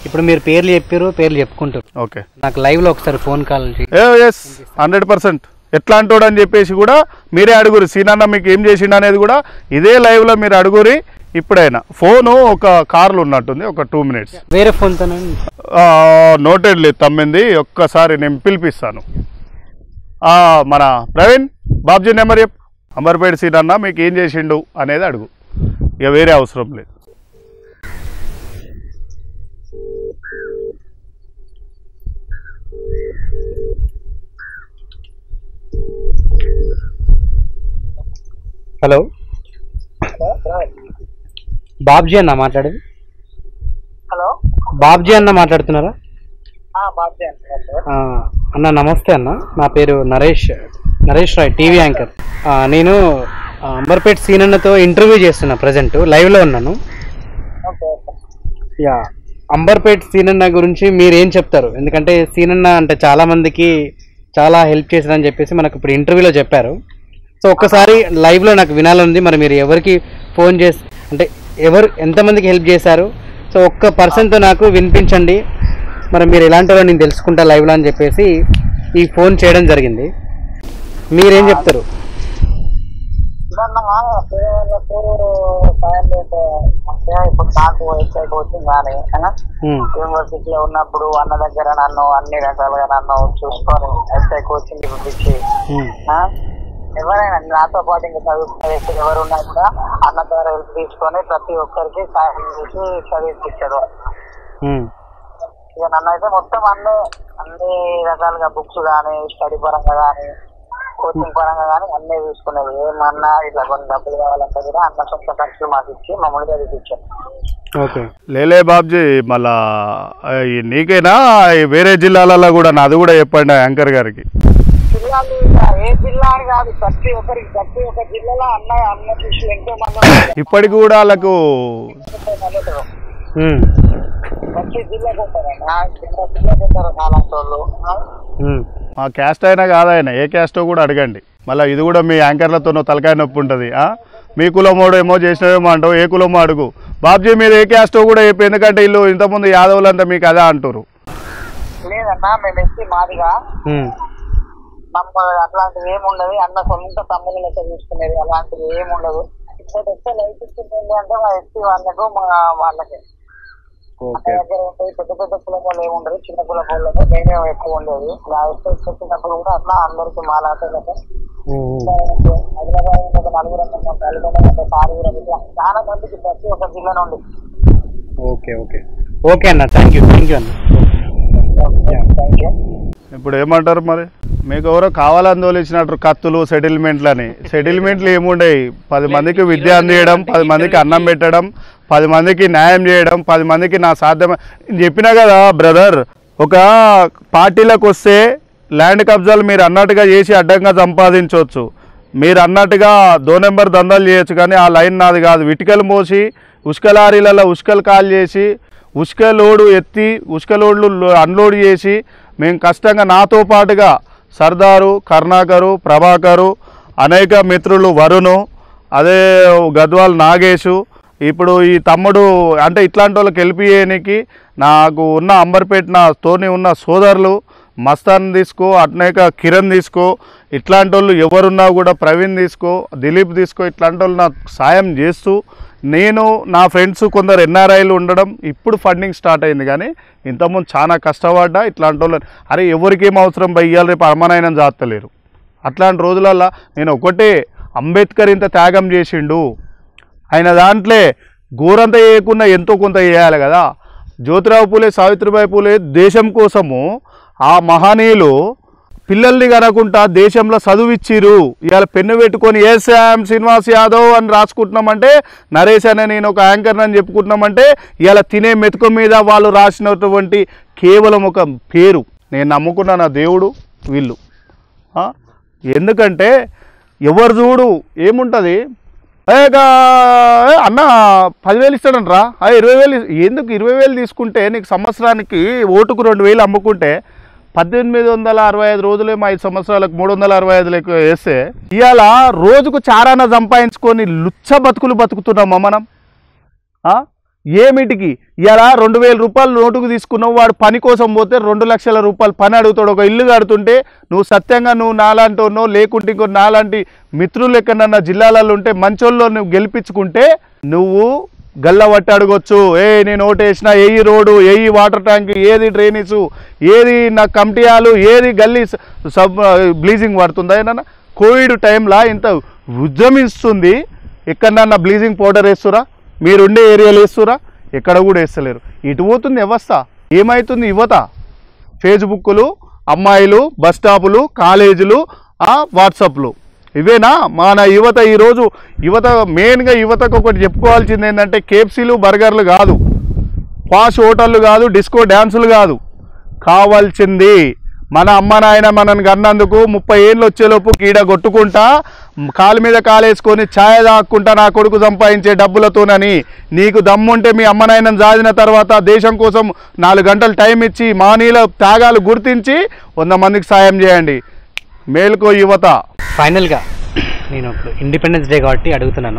ఇప్పుడు మీరు పేర్లు చెప్పారు పేర్లు చెప్పుకుంటారు ఓకే నాకు లైవ్ లో ఒకసారి ఫోన్ కాల్ చేయి. ఏ ఎస్ హండ్రెడ్ పర్సెంట్ ఎట్లా అంటాడు అని చెప్పేసి కూడా మీరే అడుగురు సీనన్న మీకు ఏం చేసిండు అనేది కూడా ఇదే లైవ్లో మీరు అడుగురి ఇప్పుడైనా ఫోను ఒక కార్లు ఉన్నట్టుంది ఒక టూ మినిట్స్ వేరే ఫోన్ తో నోటెడ్ లేదు తమ్మింది ఒక్కసారి నేను పిలిపిస్తాను ఆ, మన ప్రవీణ్ బాబ్జీ నెంబర్ చెప్పు అంబర్పేట సీనన్న మీకు ఏం చేసిండు అనేది అడుగు ఇక వేరే అవసరం లేదు హలో బాబ్జీ అన్న మాట్లాడేది హలో బాబ్జీ అన్న మాట్లాడుతున్నారా బాబ్జీ అంటున్నారు సార్ ఆ, అన్న నమస్తే అన్న నా పేరు నరేష్ నరేష్ రాయ్ టీవీ యాంకర్ ఆ, నేను ఆ, అంబర్పేట్ సీనన్నతో ఇంటర్వ్యూ చేస్తున్నా ప్రజెంట్ లైవ్లో ఉన్నాను ఓకే ఓకే యా అంబర్పేట్ సీనన్న గురించి మీరు ఏం చెప్తారు ఎందుకంటే సీనన్న అంటే చాలా మందికి చాలా హెల్ప్ చేశారని చెప్పేసి మనకు ఇప్పుడు ఇంటర్వ్యూలో చెప్పారు సో ఒక్కసారి లైవ్లో నాకు వినాలనుంది మరి మీరు ఎవరికి ఫోన్ చేసి అంటే ఎవరు ఎంతమందికి హెల్ప్ చేశారు సో ఒక్క పర్సన్తో నాకు వినిపించండి మరి మీరు ఎలాంటి వాళ్ళు నేను తెలుసుకుంటా లైవ్లో అని చెప్పేసి ఈ ఫోన్ చేయడం జరిగింది మీరేం చెప్తారు ఇదన్నా పేదలకు సాయం చేసే అంటే ఇప్పుడు నాకు ఎస్ఐ కోచింగ్ కానీ ఉమ్, యూనివర్సిటీలో ఉన్నప్పుడు అన్న దగ్గర నన్ను అన్ని రకాలుగా నన్ను చూసుకొని ఎస్ఐ కోచింగ్ పంపించి ఉమ్, ఆ, ఎవరైనా నాతో పాటు ఇంకా చదువుకునే వ్యక్తులు ఎవరు ఉన్నా కూడా అన్న ద్వారా హెల్ప్ తీసుకొని ప్రతి ఒక్కరికి సాయం చేసి చదివించాడు ఉమ్, ఇక నన్ను అయితే మొత్తం అన్ని అన్ని రకాలుగా బుక్స్ కానీ స్టడీ పరంగా కానీ కోచింగ్ పరంగా కానీ అన్నీ చూసుకునేది ఏమన్నా ఇట్లా కొన్ని డబ్బులు కావాలంటే కూడా అన్న సొంత ఖర్చులు మాకు ఇచ్చి మమ్మల్ని చదివించాడు ఓకే లేలే బాబ్జీ మళ్ళా ఆ, ఈ నీకేనా ఈ వేరే జిల్లాలలో కూడా అది కూడా చెప్పండి యాంకర్ గారికి జిల్లాలు ఇక ఏ జిల్లా అని కాదు ప్రతి ఒక్కరికి ప్రతి ఒక్క జిల్లాలో అన్న అన్న శిష్యులు ఎంతో మంది ఉన్నారు. ఇప్పటికి కూడా వాళ్ళకు ఎంతో మంది ఉంటారు. ఉమ్, ప్రతి జిల్లాకు ఉంటారండి ఆ జిల్లా జిల్లాకు ఉంటారు నాలాంటి వాళ్ళు ఆ? ఉమ్, మా క్యాస్ట్ అయినా కాదైనా ఏ క్యాస్టో కూడా అడగండి మళ్ళీ ఇది కూడా మీ యాంకర్లతో తలకాయ నొప్పి ఉంటుంది ఆ? మీ కులమోడు ఏమో చేసినవేమో అంటావు ఏ కులమో అడుగు బాబ్జీ మీరు ఏ క్యాస్టో కూడా చెప్పి ఎందుకంటే వీళ్ళు ఇంతకుముందు యాదవులంతా మీకు అదే అంటారు లేదన్నా మేము ఎస్సీ మాదిగా ఉమ్, నమ్మ అట్లాంటివి ఏమి ఉండదు అన్న సొంత తమ్ముని లెక్క చూసుకునేది అలాంటివి ఏమి ఉండదు ఇప్పుడు వస్తే లైఫ్ ఇచ్చింది ఏంటి అంటే మా ఎస్సీ వాళ్ళకు మా వాళ్ళకి అన్న ఓకే దగ్గర ఉంటుంది పెద్ద పెద్ద కులం వాళ్ళు ఏమి ఉండదు చిన్న కులం వాళ్ళకు మేమే ఎక్కువ ఉండేది నా ఎస్సీ వచ్చినప్పుడు కూడా అట్లా అందరికి మా లాంటి ఉమ్, ఉమ్. హైదరాబాద్ ఒక నలుగురు ఉన్నాం, నలుగురు ఒక ఆరుగురు ఇట్లా చాలా మందికి ప్రతి ఒక్క జిల్లా నుండి ఓకే ఓకే ఓకే అన్న థ్యాంక్ యూ థ్యాంక్ యూ అన్న థ్యాంక్ యూ ఇప్పుడు ఏమంటారు మరి మీకు ఎవరో కావాలని తోలిచ్చినట్టు కత్తులు సెటిల్మెంట్లని సెటిల్మెంట్లు ఏముండయి పది మందికి విద్య అందియడం పది మందికి అన్నం పెట్టడం పది మందికి న్యాయం చేయడం పది మందికి నా సాధ్యమే నేను చెప్పినా కదా బ్రదర్ ఒక పార్టీలకు వస్తే ల్యాండ్ కబ్జాలు మీరు అన్నట్టుగా చేసి అడ్డంగా సంపాదించవచ్చు మీరు అన్నట్టుగా దో నెంబర్ దందాలు చేయొచ్చు కానీ ఆ లైన్ నాది కాదు విటికలు మోసి ఉష్క లారీలలో ఉష్కలు కాల్ చేసి ఉష్క లోడు ఎత్తి ఉష్క లోడ్లు లో- అన్లోడ్ చేసి మేము కష్టంగా నాతో పాటుగా సర్దారు కరుణాకరు ప్రభాకరు అనేక మిత్రులు వరుణు అదే గద్వాల్ నాగేషు ఇప్పుడు ఈ తమ్ముడు అంటే ఇట్లాంటి వాళ్ళకి వెళ్ళిపోయేనికి నాకు ఉన్న అంబర్పేట నా తోని ఉన్న సోదరులు మస్తాన్ తీసుకో అట్నేక కిరణ్ తీసుకో ఇట్లాంటి వాళ్ళు ఎవరున్నా కూడా ప్రవీణ్ తీసుకో దిలీప్ తీసుకో ఇట్లాంటి వాళ్ళు నాకు సాయం చేస్తూ నేను నా ఫ్రెండ్స్ కొందరు ఎన్ఆర్ఐలు ఉండడం ఇప్పుడు ఫండింగ్ స్టార్ట్ అయింది కానీ ఇంతకుముందు చాలా కష్టపడ్డా ఇట్లాంటి వాళ్ళు అరే ఎవరికి ఏం అవసరం బయ్యాలి రేపు అమ్మనైనా జాతలేరు అట్లాంటి రోజులల్లో నేను ఒకటే అంబేద్కర్ ఇంత త్యాగం చేసిండు ఆయన దాంట్లో గోరంత చేయకుండా ఎంతో కొంత చేయాలి కదా జ్యోతిరావు పూలే సావిత్రిబాయి పూలే దేశం కోసము ఆ మహనీయులు పిల్లల్ని కనకుండా దేశంలో చదువిచ్చిరు ఇవాళ పెన్ను పెట్టుకొని ఏసాం శ్రీనివాస్ యాదవ్ అని రాసుకుంటున్నామంటే నరేష్ అనే నేను ఒక యాంకర్ అని చెప్పుకుంటున్నామంటే ఇవాళ తినే మెతుకు మీద వాళ్ళు రాసినటువంటి కేవలం ఒక పేరు నేను నమ్ముకున్న నా దేవుడు వీళ్ళు ఆ? ఎందుకంటే ఎవరు చూడు ఏముంటుంది అన్న పదివేలు ఇస్తాడంట్రా ఆ ఇరవై వేలు ఇస్- ఎందుకు ఇరవై వేలు తీసుకుంటే నీకు సంవత్సరానికి ఓటుకు రెండు వేలు అమ్ముకుంటే పద్దెనిమిది వందల అరవై ఐదు రోజులేమో ఐదు సంవత్సరాలకు మూడు వందల అరవై ఐదులకు వేస్తే ఇవాళ రోజుకు చారాన సంపాదించుకొని లుచ్చ బతుకులు బతుకుతున్నామా మనం ఆ? ఏమిటికి ఇలా రెండు వేల రూపాయలు నోటుకు తీసుకున్నావు వాడు పని కోసం పోతే రెండు లక్షల రూపాయలు పని అడుగుతాడు ఒక ఇల్లు కడుతుంటే నువ్వు సత్యంగా నువ్వు నాలాంటినో లేకుంటే ఇంకో నాలాంటి మిత్రులు ఎక్కడన్నా జిల్లాలలో ఉంటే మంచోళ్ళు నువ్వు గెలిపించుకుంటే నువ్వు గల్లబట్టి అడగొచ్చు ఏ నేను ఓటేసిన ఏయి రోడ్డు ఏయి వాటర్ ట్యాంక్ ఏది డ్రైనేజు ఏది నా కమిటీయాలు ఏది గల్లీ స- సబ్ బ్లీజింగ్ పడుతుందా ఏమన్నా కోవిడ్ టైంలో ఇంత ఉద్యమిస్తుంది ఎక్కడన్నా బ్లీజింగ్ పౌడర్ వేస్తురా మీరుండే ఏరియాలో వేస్తురా ఎక్కడ కూడా వేస్తలేరు ఇటు పోతుంది వ్యవస్థ ఏమవుతుంది యువత ఫేస్బుక్లు అమ్మాయిలు బస్ స్టాపులు కాలేజీలు ఆ, వాట్సాప్లు ఇవేనా మన యువత ఈరోజు యువత మెయిన్గా యువతకు ఒకటి చెప్పుకోవాల్సింది ఏంటంటే కేఎఫ్సీలు బర్గర్లు కాదు పాష్ హోటళ్ళు కాదు డిస్కో డ్యాన్సులు కాదు కావాల్సింది మన అమ్మ నాయన మనని కన్నందుకు ముప్పై ఏళ్ళు వచ్చేలోపు కీడ కొట్టుకుంటా కాలు మీద కాలేసుకొని ఛాయ తాక్కుంటా నా కొడుకు సంపాదించే డబ్బులతోనని నీకు దమ్ముంటే మీ అమ్మ నాయనని జాదిన తర్వాత దేశం కోసం నాలుగు గంటలు టైం ఇచ్చి మానీల త్యాగాలు గుర్తించి వంద మందికి సాయం చేయండి మేల్కో యువత ఫైనల్గా నేను ఇప్పుడు ఇండిపెండెన్స్ డే కాబట్టి అడుగుతున్నాను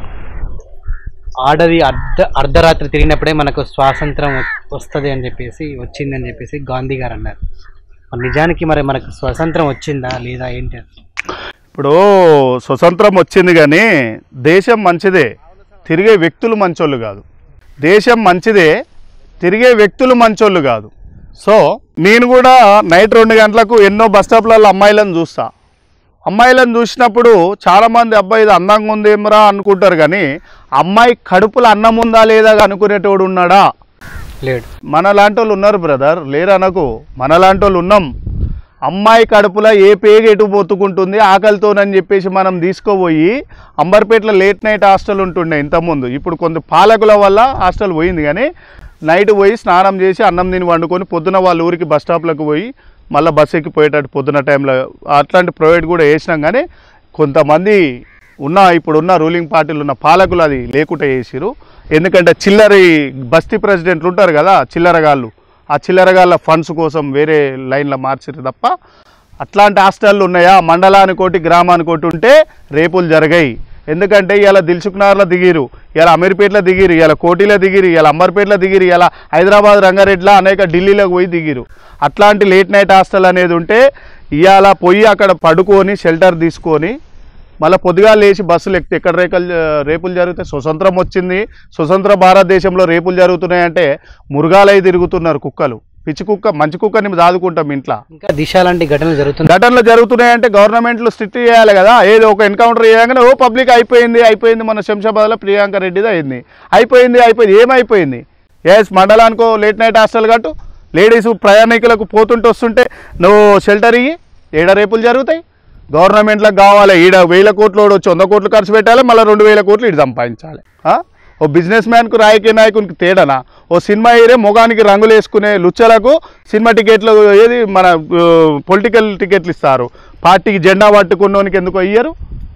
ఆడది అర్ధ అర్ధరాత్రి తిరిగినప్పుడే మనకు స్వాతంత్రం వస్తుంది అని చెప్పేసి వచ్చిందని చెప్పేసి గాంధీ గారు అన్నారు మరి నిజానికి మరి మనకు స్వాతంత్రం వచ్చిందా లేదా ఏంటి అది? ఇప్పుడు స్వతంత్రం వచ్చింది కానీ దేశం మంచిదే తిరిగే వ్యక్తులు మంచోళ్ళు కాదు దేశం మంచిదే తిరిగే వ్యక్తులు మంచోళ్ళు కాదు సో నేను కూడా నైట్ రెండు గంటలకు ఎన్నో బస్ స్టాప్లలో అమ్మాయిలను చూస్తా అమ్మాయిలను చూసినప్పుడు చాలామంది అబ్బాయి ఇది అందంగా ఉందేమరా అనుకుంటారు కానీ అమ్మాయి కడుపులో అన్నం ఉందా లేదా అనుకునేటోడు ఉన్నాడా లేడు మన లాంటి వాళ్ళు ఉన్నారు బ్రదర్ లేరు అనకు మన లాంటి వాళ్ళు ఉన్నాం అమ్మాయి కడుపులో ఏ పేగ ఎటు పోతుకుంటుంది ఆకలితోనని చెప్పేసి మనం తీసుకోపోయి అంబర్పేటలో లేట్ నైట్ హాస్టల్ ఉంటుండే ఇంతకుముందు ఇప్పుడు కొంత పాలకుల వల్ల హాస్టల్ పోయింది కానీ నైట్ పోయి స్నానం చేసి అన్నం తిని వండుకొని పొద్దున వాళ్ళ ఊరికి బస్ స్టాప్లకు పోయి మళ్ళీ బస్ ఎక్కి పోయేటట్టు పొద్దున టైంలో అట్లాంటి ప్రొవైడ్ కూడా వేసినాం కానీ కొంతమంది ఉన్న ఇప్పుడు ఉన్న రూలింగ్ పార్టీలు ఉన్న పాలకులు అది లేకుండా చేసిరు ఎందుకంటే చిల్లరి బస్తీ ప్రెసిడెంట్లు ఉంటారు కదా చిల్లరగాళ్ళు ఆ చిల్లరగాళ్ళ ఫండ్స్ కోసం వేరే లైన్లో మార్చిరు తప్ప అట్లాంటి హాస్టళ్ళు ఉన్నాయా మండలానికి ఒకటి గ్రామానికి ఒకటి ఉంటే రేపులు జరిగాయి ఎందుకంటే ఇలా దిల్సుఖ్నగర్లో దిగిరు ఇలా అమీర్పేటలో దిగిరు ఇలా కోటిలో దిగిరు ఇలా అంబర్పేటలో దిగిరు ఇలా హైదరాబాద్ రంగారెడ్డిలో అనేక ఢిల్లీలోకి పోయి దిగిరు అట్లాంటి లేట్ నైట్ హాస్టల్ అనేది ఉంటే ఇవాళ పోయి అక్కడ పడుకొని షెల్టర్ తీసుకొని మళ్ళీ పొద్దుగా లేచి బస్సులు ఎక్కితే ఎక్కడ రేకలు రేపులు జరుగుతాయి స్వతంత్రం వచ్చింది స్వతంత్ర భారతదేశంలో రేపులు జరుగుతున్నాయంటే మురుగాలై తిరుగుతున్నారు కుక్కలు పిచ్చి కుక్క మంచి కుక్కని దాదుకుంటాం ఇంట్లో ఇంకా దిశ లాంటి ఘటనలు జరుగుతున్నాయి ఘటనలు జరుగుతున్నాయంటే గవర్నమెంట్లు స్ట్రిక్ట్ చేయాలి కదా ఏదో ఒక ఎన్కౌంటర్ చేయగానే ఓ పబ్లిక్ అయిపోయింది అయిపోయింది మన శంషాబాద్లో ప్రియాంక రెడ్డిది అయింది అయిపోయింది అయిపోయింది ఏమైపోయింది ఎస్ మండలానికో లేట్ నైట్ హాస్టల్ కట్టు లేడీస్ ప్రయాణికులకు పోతుంటే వస్తుంటే నువ్వు షెల్టర్ ఇయ్యి ఏడ రేపులు జరుగుతాయి గవర్నమెంట్లకు కావాలి ఈడ వేల కోట్లు వాడు వచ్చి వంద కోట్లు ఖర్చు పెట్టాలి మళ్ళీ రెండు వేల కోట్లు ఇటు సంపాదించాలి ఆ? ఓ బిజినెస్ మ్యాన్కు రాజకీయ నాయకునికి తేడానా ఓ సినిమా హీరే మొగానికి రంగులు వేసుకునే లుచ్చలకు సినిమా టికెట్లు ఏది మన పొలిటికల్ టికెట్లు ఇస్తారు పార్టీకి జెండా పట్టుకున్నోనికి ఎందుకు ఇయ్యరు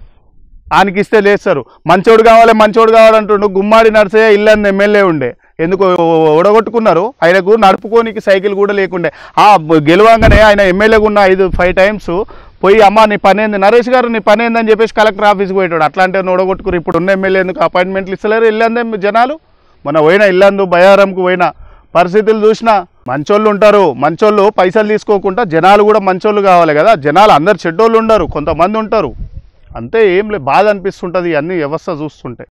ఆయనకి ఇస్తే లేస్తారు మంచోడు కావాలి మంచోడు కావాలంటుండు గుమ్మాడి నర్సయ్య ఇల్లు ఎమ్మెల్యే ఉండే ఎందుకు ఓడగొట్టుకున్నారు ఆయనకు నడుపుకోనికి సైకిల్ కూడా లేకుండే ఆ గెలవంగానే ఆయన ఎమ్మెల్యేగా ఉన్న ఐదు ఫైవ్ టైమ్స్ పోయి అమ్మ నీ పని ఏంది నరేష్ గారు నీ పని ఏందని చెప్పేసి కలెక్టర్ ఆఫీస్కి పోయాడు అట్లాంటి ఓడగొట్టుకురు ఇప్పుడు ఉన్న ఎమ్మెల్యే ఎందుకు అపాయింట్మెంట్లు ఇస్తలేరు ఇల్లందే జనాలు మన పోయిన ఇల్లందు బయారంకు పోయిన పరిస్థితులు చూసినా మంచోళ్ళు ఉంటారు మంచోళ్ళు పైసలు తీసుకోకుండా జనాలు కూడా మంచోళ్ళు కావాలి కదా జనాలు అందరు చెడ్డోళ్ళు ఉండరు కొంతమంది ఉంటారు అంతే ఏం లేదు బాధ అనిపిస్తుంటుంది అన్ని వ్యవస్థ చూస్తుంటే